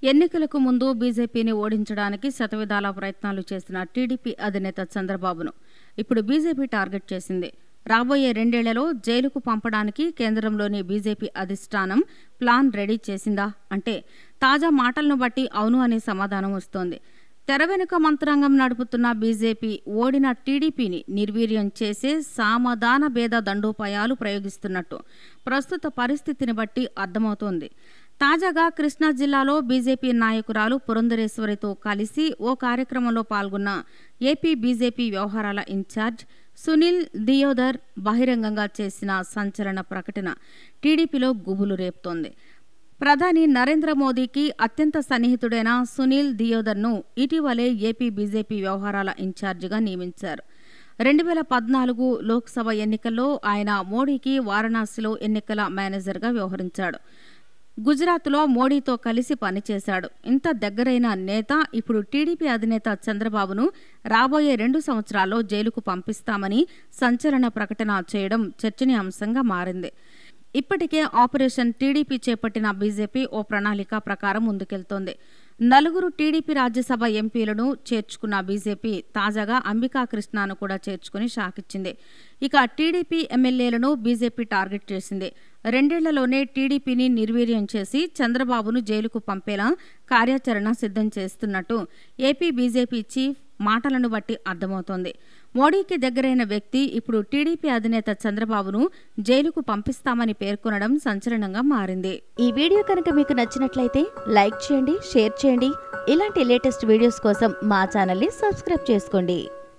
ఎన్నికలకు ముందు బీజేపీని ఓడించడానికి శతవిధాల ప్రయత్నాలు చేసిన టీడీపీ అధినేత చంద్రబాబును ఇప్పుడు బీజేపీ టార్గెట్ చేసింది రాబోయే రెండేళ్లలో జైలుకు పంపడానికి కేంద్రంలోని బీజేపీ అధిష్టానం ప్లాన్ రెడీ చేసిందా అంటే తాజా మాటలను బట్టి అవును అనే సమాధానం వస్తోంది తెర వెనుక మంత్రాంగం నడుపుతున్న బీజేపీ ఓడిన టీడీపీని నిర్వీర్యం చేసే సామధాన భేద దండోపాయాలు ప్రయోగిస్తున్నట్టు ప్రస్తుత పరిస్థితిని బట్టి అర్థమవుతోంది తాజాగా కృష్ణా జిల్లాలో బీజేపీ నాయకురాలు పురంధరేశ్వరితో కలిసి ఓ కార్యక్రమంలో పాల్గొన్న ఏపీ బీజేపీ వ్యవహారాల ఇన్ఛార్జ్ సునీల్ దియోదర్ బహిరంగంగా చేసిన సంచలన ప్రకటన టీడీపీలో గుబులు రేపుతోంది ప్రధాని నరేంద్ర మోదీకి అత్యంత సన్నిహితుడైన సునీల్ దియోదర్ను ఇటీవలే ఏపీ బీజేపీ వ్యవహారాల ఇన్ఛార్జిగా నియమించారు రెండు వేల పద్నాలుగు లోక్సభ ఎన్నికల్లో ఆయన మోడీకి వారణాసిలో ఎన్నికల మేనేజర్గా వ్యవహరించాడు గుజరాత్లో మోడీతో కలిసి పనిచేశాడు ఇంత దగ్గరైన నేత ఇప్పుడు టీడీపీ అధినేత చంద్రబాబును రాబోయే రెండు సంవత్సరాల్లో జైలుకు పంపిస్తామని సంచలన ప్రకటన చేయడం చర్చనీయాంశంగా మారింది ఇప్పటికే ఆపరేషన్ టీడీపీ చేపట్టిన బీజేపీ ఓ ప్రణాళిక ప్రకారం ముందుకెళ్తోంది నలుగురు టీడీపీ రాజ్యసభ ఎంపీలను చేర్చుకున్న బీజేపీ తాజాగా అంబికా కృష్ణను కూడా చేర్చుకుని షాకిచ్చింది ఇక టీడీపీ ఎమ్మెల్యేలను బీజేపీ టార్గెట్ చేసింది రెండేళ్లలోనే టీడీపీని నిర్వీర్యం చేసి చంద్రబాబును జైలుకు పంపేలా కార్యాచరణ సిద్ధం చేస్తున్నట్టు ఏపీ బీజేపీ చీఫ్ మాటలను బట్టి అర్థమవుతోంది మోడీకి దగ్గరైన వ్యక్తి ఇప్పుడు టీడీపీ అధినేత చంద్రబాబును జైలుకు పంపిస్తామని పేర్కొనడం సంచలనంగా మారింది ఈ వీడియో కనుక మీకు నచ్చినట్లయితే లైక్ చేయండి షేర్ చేయండి ఇలాంటి లేటెస్ట్ వీడియోస్ కోసం మా ఛానల్ని సబ్స్క్రైబ్ చేసుకోండి